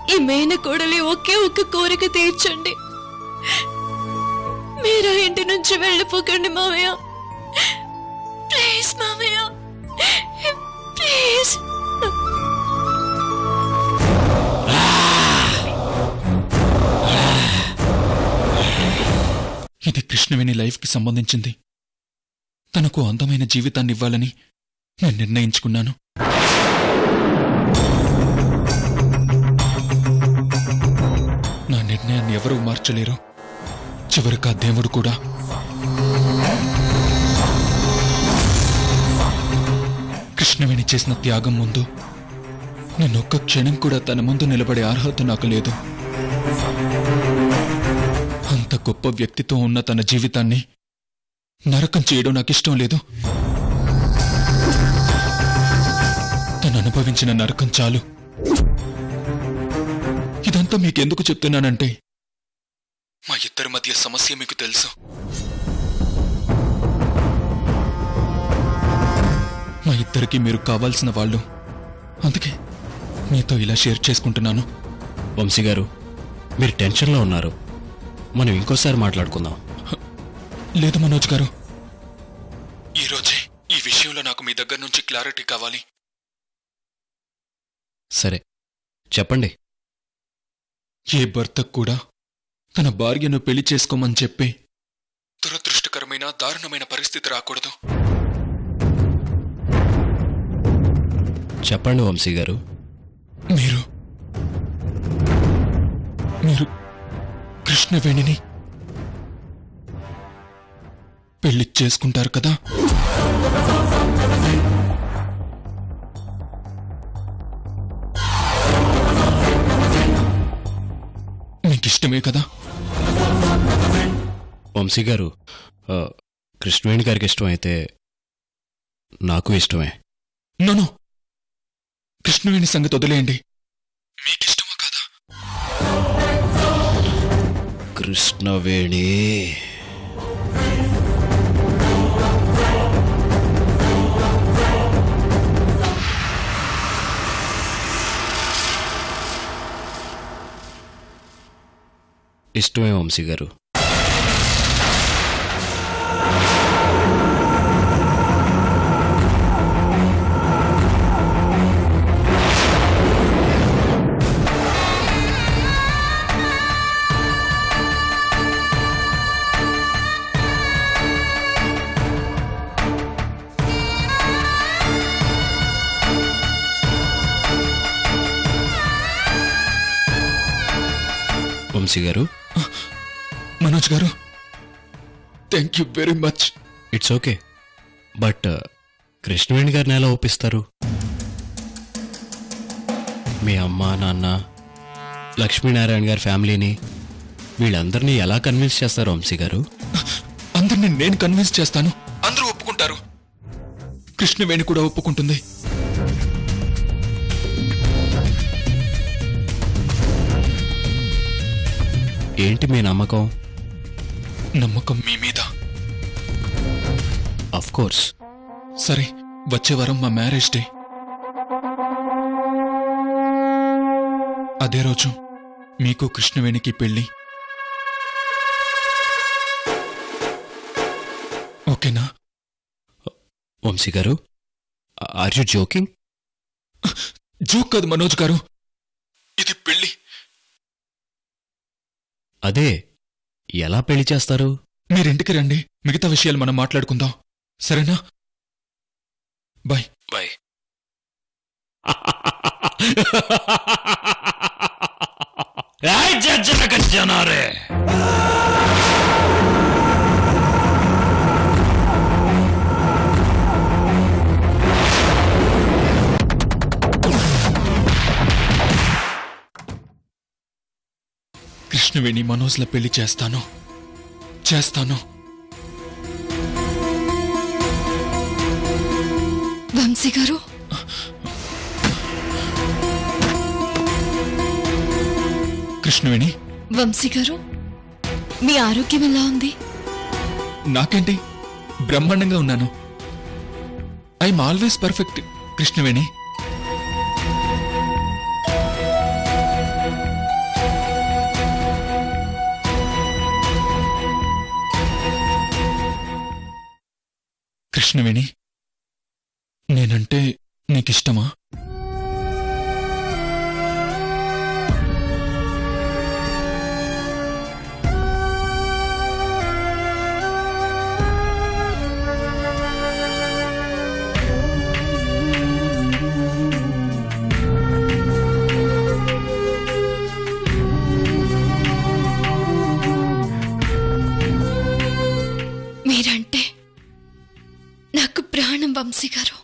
ఈ మేన కోడలి ఒకే ఒక్క కోరిక తీర్చండి మీరు ఆ ఇంటి నుంచి వెళ్ళిపోకండి మావయ్య ప్లీజ్ మావయ్య ప్లీజ్ ఇది కృష్ణవేణి లైఫ్కి సంబంధించింది తనకు అందమైన జీవితాన్ని ఇవ్వాలని నేను నిర్ణయించుకున్నాను నా నిర్ణయాన్ని ఎవరూ మార్చలేరు చివరికి ఆ దేవుడు కూడా కృష్ణవేణి చేసిన త్యాగం ముందు నేను ఒక్క క్షణం కూడా తన ముందు నిలబడే అర్హత నాకు లేదు అంత గొప్ప వ్యక్తితో ఉన్న తన జీవితాన్ని నరకం చేయడం నాకు ఇష్టం లేదు తను అనుభవించిన నరకం చాలు ఇదంతా మీకెందుకు చెప్తున్నానంటే మా ఇద్దరి మధ్య సమస్య మీకు తెలుసు మా ఇద్దరికి మీరు కావాల్సిన వాళ్ళు అందుకే మీతో ఇలా షేర్ చేసుకుంటున్నాను వంశీ గారు మీరు టెన్షన్లో ఉన్నారు మనం ఇంకోసారి మాట్లాడుకుందాం లేదు మనోజ్ గారు ఈరోజే ఈ విషయంలో నాకు మీ దగ్గర నుంచి క్లారిటీ కావాలి సరే చెప్పండి ఏ భర్తకు కూడా తన భార్యను పెళ్లి చేసుకోమని చెప్పి దురదృష్టకరమైన దారుణమైన పరిస్థితి రాకూడదు చెప్పండి వంశీ గారు మీరు మీరు కృష్ణవేణిని పెళ్లి చేసుకుంటారు కదా మీకిష్టమే కదా వంశీ గారు ఆ, కృష్ణవేణి గారికి ఇష్టమైతే నాకు ఇష్టమే నోను కృష్ణవేణి సంగతి వదిలేయండి మీకిష్టమా కదా కృష్ణవేణి ఇష్టమే వంశీ గారు Vamsi garu Manoj garu thank you very much it's okay but Krishnaveni గారిని ఎలా ఒప్పిస్తారు మీ అమ్మ నాన్న లక్ష్మీనారాయణ గారి ఫ్యామిలీని వీళ్ళందరినీ ఎలా కన్విన్స్ చేస్తారు వంశీ గారు అందరిని నేను కన్విన్స్ చేస్తాను అందరూ ఒప్పుకుంటారు కృష్ణవేణి కూడా ఒప్పుకుంటుంది ఏంటి మీ నమ్మకం నమ్మకం మీ మీద అఫ్ కోర్స్ సరే వచ్చే వారం మా మ్యారేజ్ డే అదే రోజు మీకు కృష్ణవేణికి పెళ్లి ఓకేనా వంశీ గారు ఆర్ యు జోకింగ్ జోక్ కాదు మనోజ్ గారు ఇది పెళ్లి అదే ఎలా పెళ్లి చేస్తారు మీరింటికి రండి మిగతా విషయాలు మనం మాట్లాడుకుందాం సరేనా బాయ్ బాయ్ జనారే కృష్ణవేణి మనోజ్ల పెళ్లి చేస్తాను చేస్తాను వంశీ గారు కృష్ణవేణి వంశీ గారు మీ ఆరోగ్యం ఎలా ఉంది నాకేంటి బ్రహ్మాండంగా ఉన్నాను I'm always perfect Krishnaveni Krishnaveni నేనంటే నీకిష్టమా మీరంటే నాకు ప్రాణం వంశీ గారు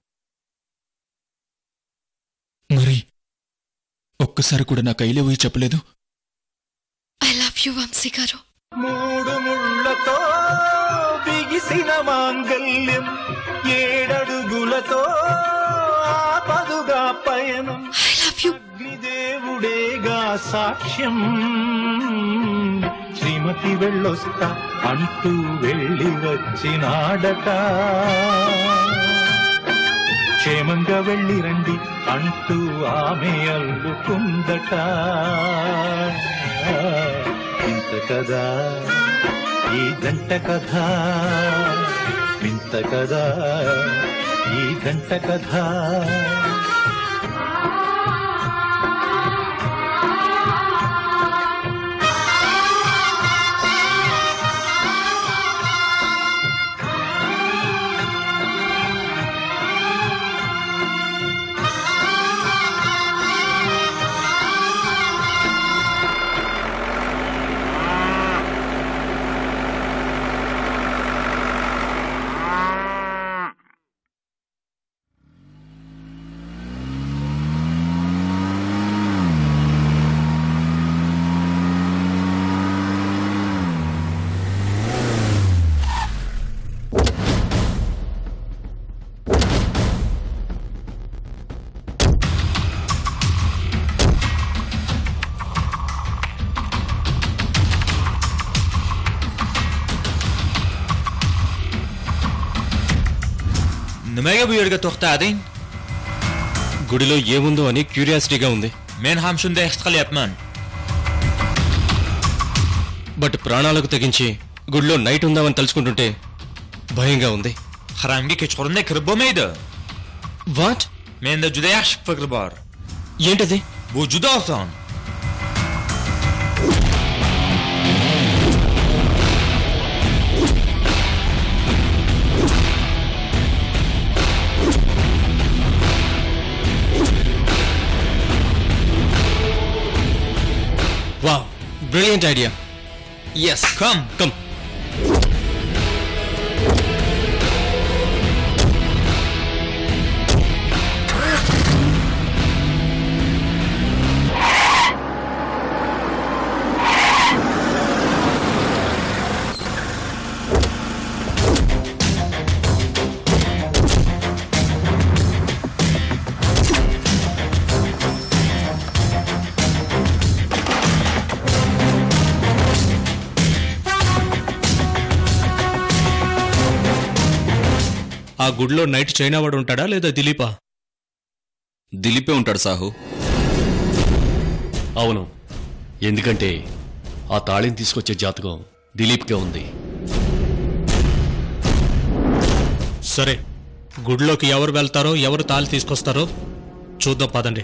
మరి ఒక్కసారి కూడా నా కైలే పోయి చెప్పలేదు ఐ లవ్ యూ వంశీ గారు మూడు ముళ్ళతో బిగిసిన మాంగల్యం ఏడడుగులతో ఆపదుగా పయనం ఐ లవ్ యూ అగ్నిదేవుడేగా సాక్ష్యం శ్రీమతి వెళ్ళొస్తా అంటూ వెళ్ళి వచ్చినాడట క్షేమంగా వెళ్ళి రండి అంటూ ఆమె అల్లుకుందట ఇంత కదా ఈ గంట కథ వింత కదా ఈ గంట కథ nimaga bu yerga to'xtading గుడిలో ఏముందో అని క్యూరియాసిటీగా ఉంది men ham shunday his qilyapman but ప్రాణాలకు తెగించి గుడిలో నైట్ ఉందామని తలుచుకుంటుంటే భయంగా ఉంది hramga kechqurunda kirib bo'lmaydi what menda juda yaxshi fikr bor ఏంటది bu juda oson వా brilliant idea yes come come ఆ గుడిలో నైట్ చైనా వాడు ఉంటాడా లేదా దిలీపా దిలీపే ఉంటాడు సాహు అవును ఎందుకంటే ఆ తాళిని తీసుకొచ్చే జాతకం దిలీప్కే ఉంది సరే గుడిలోకి ఎవరు వెళ్తారో ఎవరు తాళి తీసుకొస్తారో చూద్దాం పదండి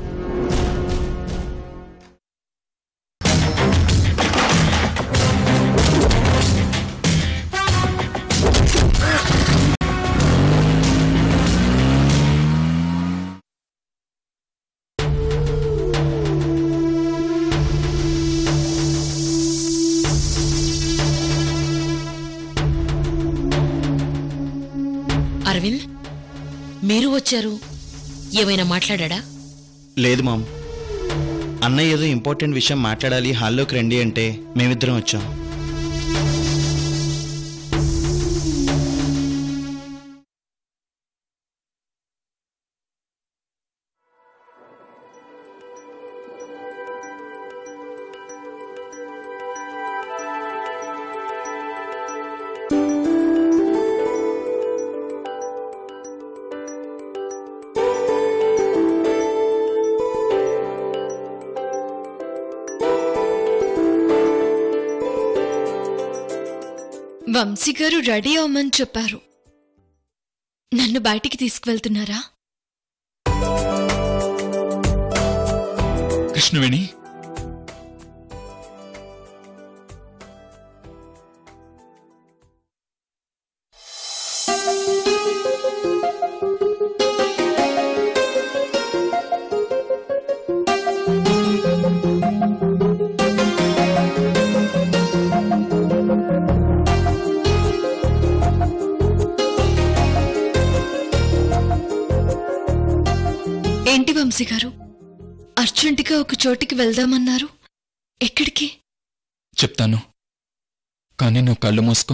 అరవింద్ మీరు వచ్చారు ఏమైనా మాట్లాడా లేదు మామ్ అన్నయ్య ఏదో ఇంపార్టెంట్ విషయం మాట్లాడాలి హాల్లోకి రండి అంటే మేమిద్దరం వచ్చాం వంశీ గారు రెడీ అవ్వమని చెప్పారు నన్ను బయటికి తీసుకువెళ్తున్నారా కృష్ణవేణి ఏంటి వంశీ గారు అర్జెంటుగా ఒక చోటికి వెళ్దామన్నారు ఎక్కడికి చెప్తాను కానీ నువ్వు కళ్ళు మూసుకో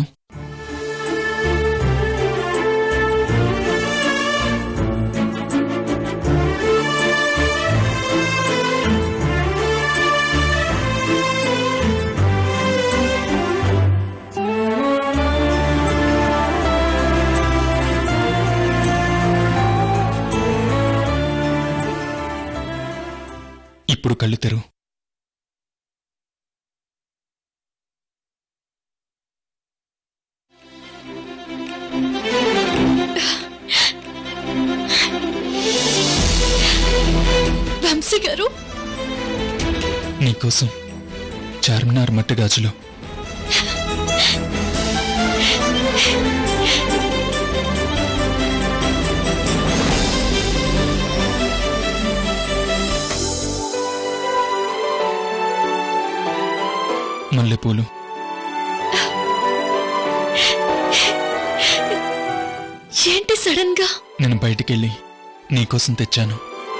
ఇప్పుడు కళ్ళు తెరువు వంశీ గారు నీకోసం చార్మినార్ మట్టి గాజులు మల్లెపూలు ఏంటి సడన్ గా నేను బయటికెళ్ళి నీకోసం తెచ్చాను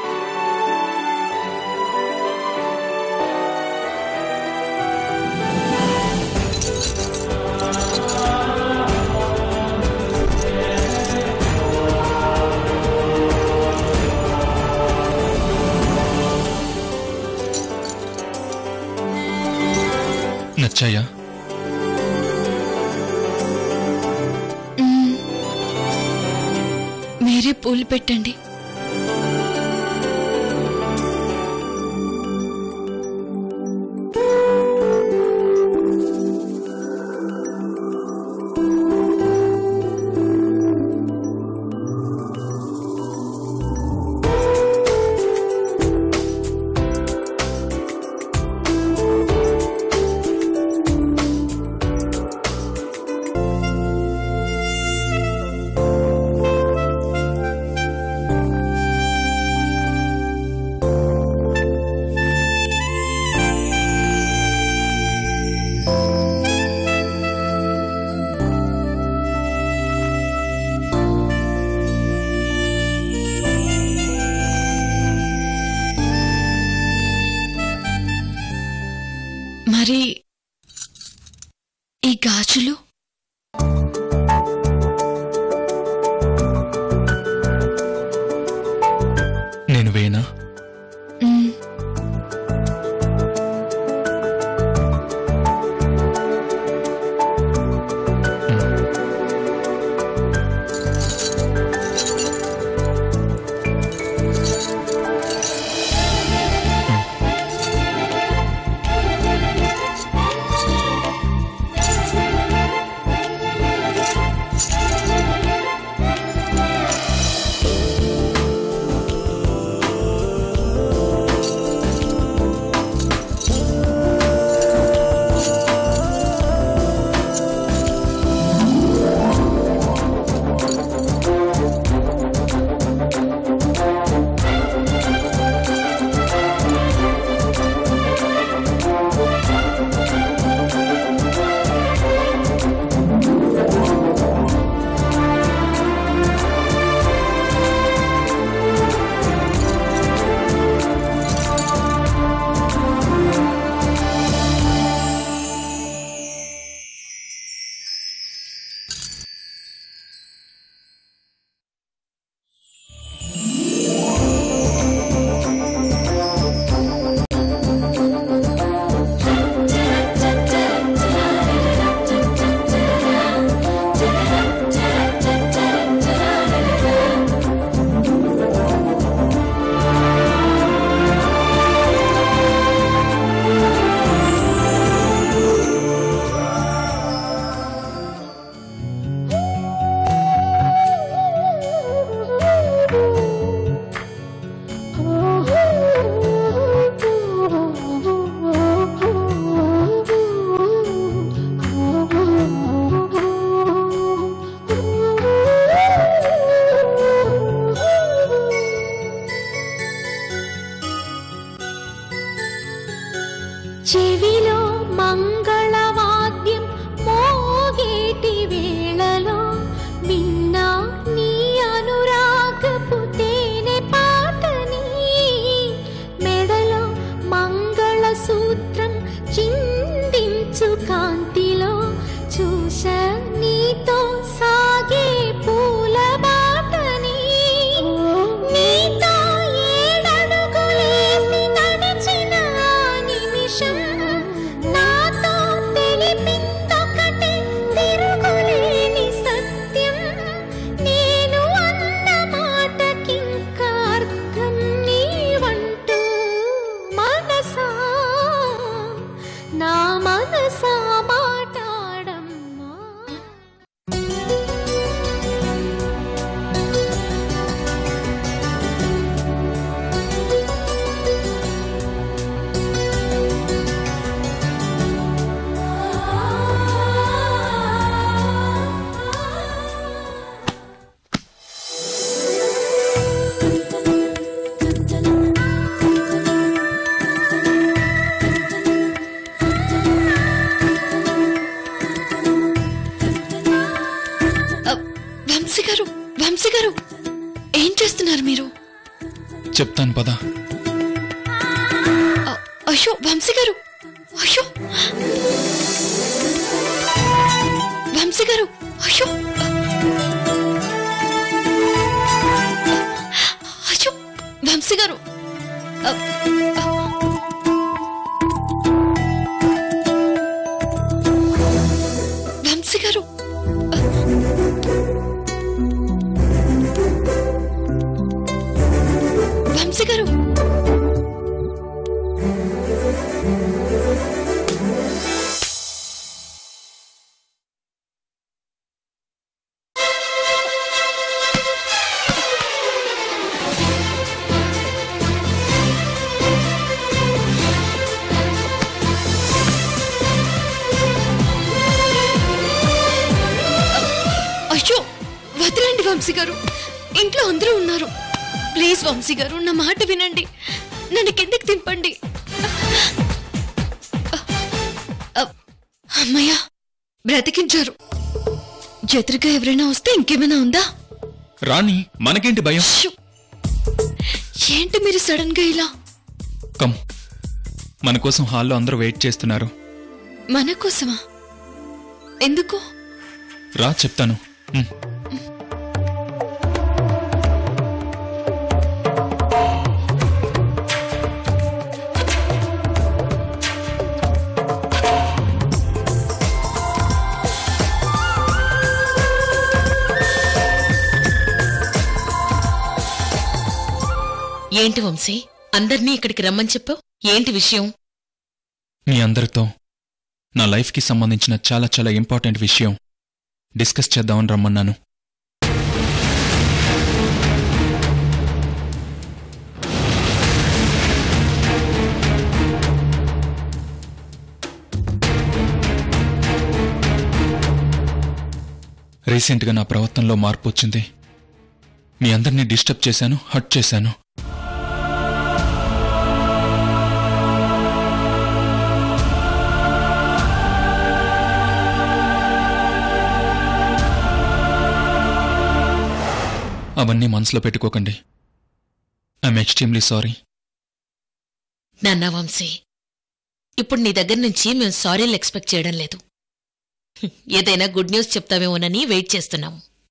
నచ్చాయా మ్మ్. మీరే పూలు పెట్టండి మరి ఈ గాజులు నేను వేనా మ్మ్. చెవిలో మంగళవాద్యం మోగేటి వేళలో విన్నా నీ అనురాగపు తేనె పాటని మెడలో మంగళ సూత్రం చిందించు కాంతిలో చూస నీతో సాగే పూల బాటని నీతో ఏడడుగులేసి నడిచిన ఆ నిమిషం నాతో తెలిపిందొకటి తిరుగులేని సత్యం నేను అన్న మాటకింక అర్థం నీవంటూ మనసా నా మనసా మాటాడమ్మా అ, వంశీ గారు వంశీ గారు ఏం చేస్తున్నారు మీరు చెప్తాను పద అ, అయ్యో వంశీ గారు అయ్యో వంశీ గారు అయ్యో అయ్యో వంశీ గారు అ, వంశీ గారు వంశీ గారు అయ్యో వదిలేండి వంశీ గారు ఇంట్లో అందరూ ఉన్నారు ప్లీజ్ వంశీ గారు నా మాట వినండి నన్ను కిందకి దింపండి అ- అమ్మయ్యా బ్రతికించారు ఎదురుగా ఎవరైనా వస్తే ఇంకేమైనా ఉందా రాణి మనకేంటి భయం షూ. ఏంటి మీరు సడన్ గా ఇలా కమ్ మన కోసం హాల్లో అందరూ వెయిట్ చేస్తున్నారు మన కోసమా ఎందుకు రా చెప్తాను ఉమ్. ఏంటి వంశీ అందర్నీ ఇక్కడికి రమ్మని చెప్పావు ఏంటి విషయం మీ అందరితో నా లైఫ్కి సంబంధించిన చాలా చాలా ఇంపార్టెంట్ విషయం డిస్కస్ చేద్దామని రమ్మన్నాను రీసెంట్గా నా ప్రవర్తనలో మార్పు వచ్చింది మీ అందరినీ డిస్టర్బ్ చేశాను హట్ చేశాను అవన్నీ మనసులో పెట్టుకోకండి ఐఎమ్ ఎక్స్ట్రీమ్లీ సారీ నాన్న వంశీ ఇప్పుడు నీ దగ్గర నుంచి మేము సారీలు ఎక్స్పెక్ట్ చేయడం లేదు హ్మ్, ఏదైనా గుడ్ న్యూస్ చెప్తావేమోనని వెయిట్ చేస్తున్నాం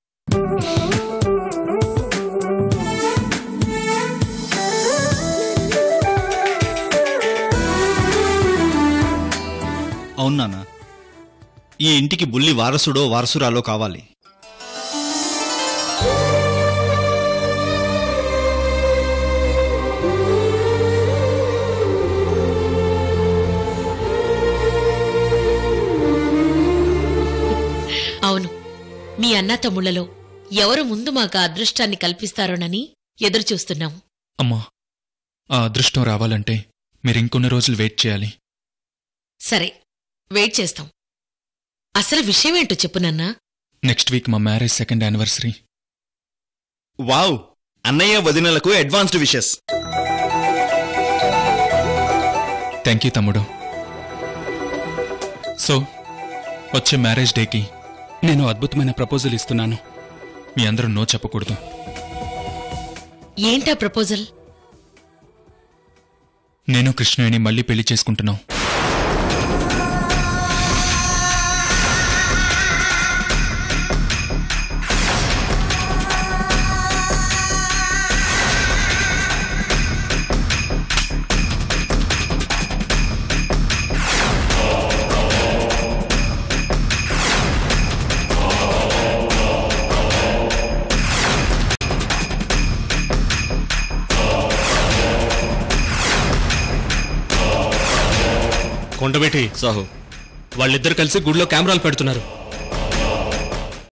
అవును నాన్న ఈ ఇంటికి బుల్లి వారసుడో వారసురాలో కావాలి అవును మీ అన్న తమ్ముళ్లలో ఎవరు ముందు మాకు ఆ అదృష్టాన్ని కల్పిస్తారోనని ఎదురు చూస్తున్నాం అమ్మా ఆ అదృష్టం రావాలంటే మీరు ఇంకొన్ని రోజులు వెయిట్ చేయాలి సరే వెయిట్ చేస్తాం అసలు విషయం ఏంటో చెప్పు నాన్నా నెక్స్ట్ వీక్ మా మ్యారేజ్ సెకండ్ యానివర్సరీ వావ్ అన్నయ్య వదినలకు అడ్వాన్స్డ్ విషెస్ థ్యాంక్ యూ తమ్ముడు సో వచ్చే మ్యారేజ్ డేకి నేను అద్భుతమైన ప్రపోజల్ ఇస్తున్నాను మీ అందరూ నో చెప్పకూడదు ఏంటా ప్రపోజల్ నేను కృష్ణవేణి మళ్ళీ పెళ్లి చేసుకుంటున్నాం కొండబెట్టి సాహు వాళ్ళిద్దరు కలిసి గుడిలో కెమెరాలు పెడుతున్నారు